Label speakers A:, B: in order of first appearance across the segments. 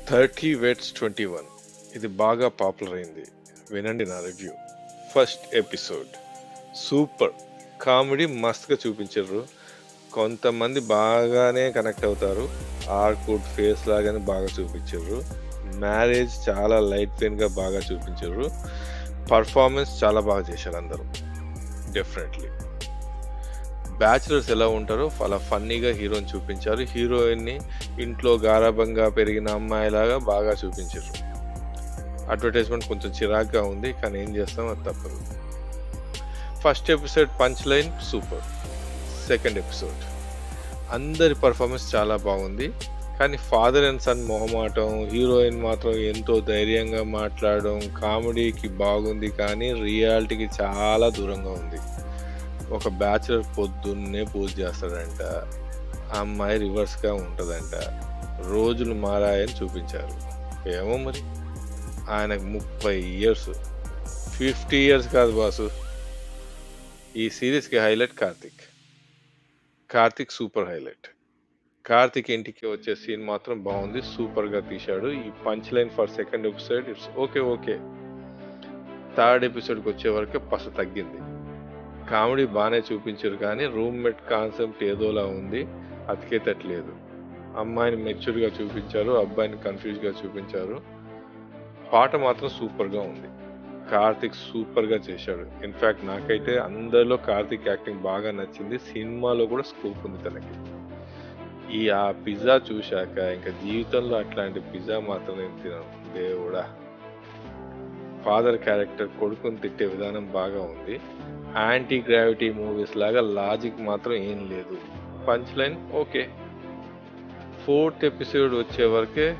A: thirty vets twenty one ఇది బాగా popular అయింది వినండి నా review first episode super comedy మస్తుగా చూపించారు కొంతమంది బాగానే కనెక్ట్ అవుతారు ఆర్కుడ్ ఫేస్ లాగానే బాగా చూపించారు మ్యారేజ్ చాలా లైట్ పెయిన్గా బాగా చూపించారు పర్ఫార్మెన్స్ చాలా బాగా చేశారు అందరూ డెఫినెట్లీ బ్యాచులర్స్ ఎలా ఉంటారో అలా ఫన్నీగా హీరోని చూపించారు హీరోయిన్ని ఇంట్లో గారాబంగా పెరిగిన అమ్మాయిలాగా బాగా చూపించారు అడ్వర్టైజ్మెంట్ కొంచెం చిరాగ్గా ఉంది కానీ ఏం చేస్తాం అది తప్పదు first episode punch line super second episode అందరి పర్ఫార్మెన్స్ చాలా బాగుంది కానీ ఫాదర్ అండ్ సన్ మొహమాటం హీరోయిన్ మాత్రం ఎంతో ధైర్యంగా మాట్లాడడం కామెడీకి బాగుంది కానీ రియాలిటీకి చాలా దూరంగా ఉంది ఒక బ్యాచులర్ పొద్దున్నే పూజ చేస్తాడంట ఆ అమ్మాయి రివర్స్గా ఉంటుందంట రోజులు మారాయని చూపించారు ఏమో మరి ఆయనకు ముప్పై ఇయర్స్ ఫిఫ్టీ ఇయర్స్ కాదు బాసు ఈ సిరీస్కి highlight Karthik Karthik super highlight Karthik ఇంటికి వచ్చే సీన్ మాత్రం బాగుంది సూపర్గా తీశాడు ఈ punch line for second episode it's okay okay third ఎపిసోడ్కి వచ్చే వరకే పస తగ్గింది కామెడీ బాగానే చూపించారు కానీ రూమ్మేట్ కాన్సెప్ట్ ఏదోలా ఉంది అతికేతట్లేదు అమ్మాయిని మెచ్యూర్గా చూపించారు అబ్బాయిని కన్ఫ్యూజ్గా చూపించారు పాట మాత్రం సూపర్గా ఉంది కార్తిక్ సూపర్గా చేశాడు ఇన్ఫ్యాక్ట్ నాకైతే అందరిలో కార్తిక్ యాక్టింగ్ బాగా నచ్చింది సినిమాలో కూడా స్కోప్ ఉంది తనకి ఈ ఆ పిజ్జా చూశాక ఇంకా జీవితంలో అట్లాంటి పిజ్జా మాత్రం నేను తినను దేవుడా ఫాదర్ క్యారెక్టర్ కొడుకుని తిట్టే విధానం బాగా ఉంది యాంటీ గ్రావిటీ మూవీస్ లాగా లాజిక్ మాత్రం ఏం లేదు punch line okay fourth episode వచ్చే వరకే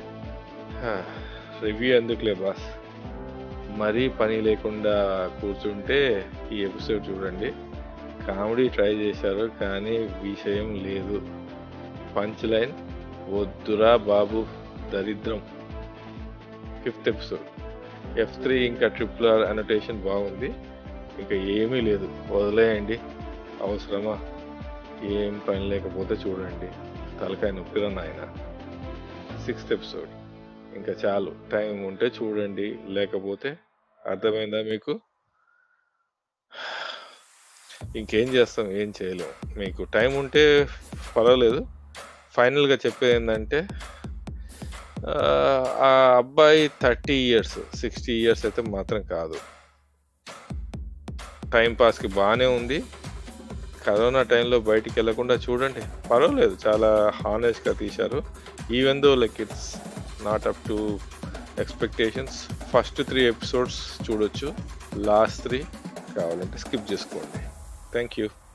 A: రివ్యూ ఎందుకులే బాస్ మరీ పని లేకుండా కూర్చుంటే ఈ ఎపిసోడ్ చూడండి కామెడీ ట్రై చేశారు కానీ విషయం లేదు పంచ్ లైన్ వద్దురా బాబు దరిద్రం ఫిఫ్త్ ఎపిసోడ్ ఎఫ్ త్రీ ఇంకా ట్రిపుల్ ఆర్ అనోటేషన్ బాగుంది ఇంకా ఏమీ లేదు వదిలేయండి అవసరమా ఏం పని లేకపోతే చూడండి తలకాయ నొప్పిరా నాయన సిక్స్త్ ఎపిసోడ్ ఇంకా చాలు టైం ఉంటే చూడండి లేకపోతే అర్థమైందా మీకు ఇంకేం చేస్తాం ఏం చేయలేం మీకు టైం ఉంటే పర్వాలేదు ఫైనల్గా చెప్పేది ఏంటంటే ఆ అబ్బాయి థర్టీ ఇయర్స్ సిక్స్టీ ఇయర్స్ అయితే మాత్రం కాదు టైం పాస్కి బాగానే ఉంది కరోనా టైంలో బయటికి వెళ్ళకుండా చూడండి పర్వాలేదు చాలా హానెస్ట్గా తీశారు even though like it's not up to expectations first three episodes చూడొచ్చు లాస్ట్ త్రీ కావాలంటే స్కిప్ చేసుకోండి థ్యాంక్ యూ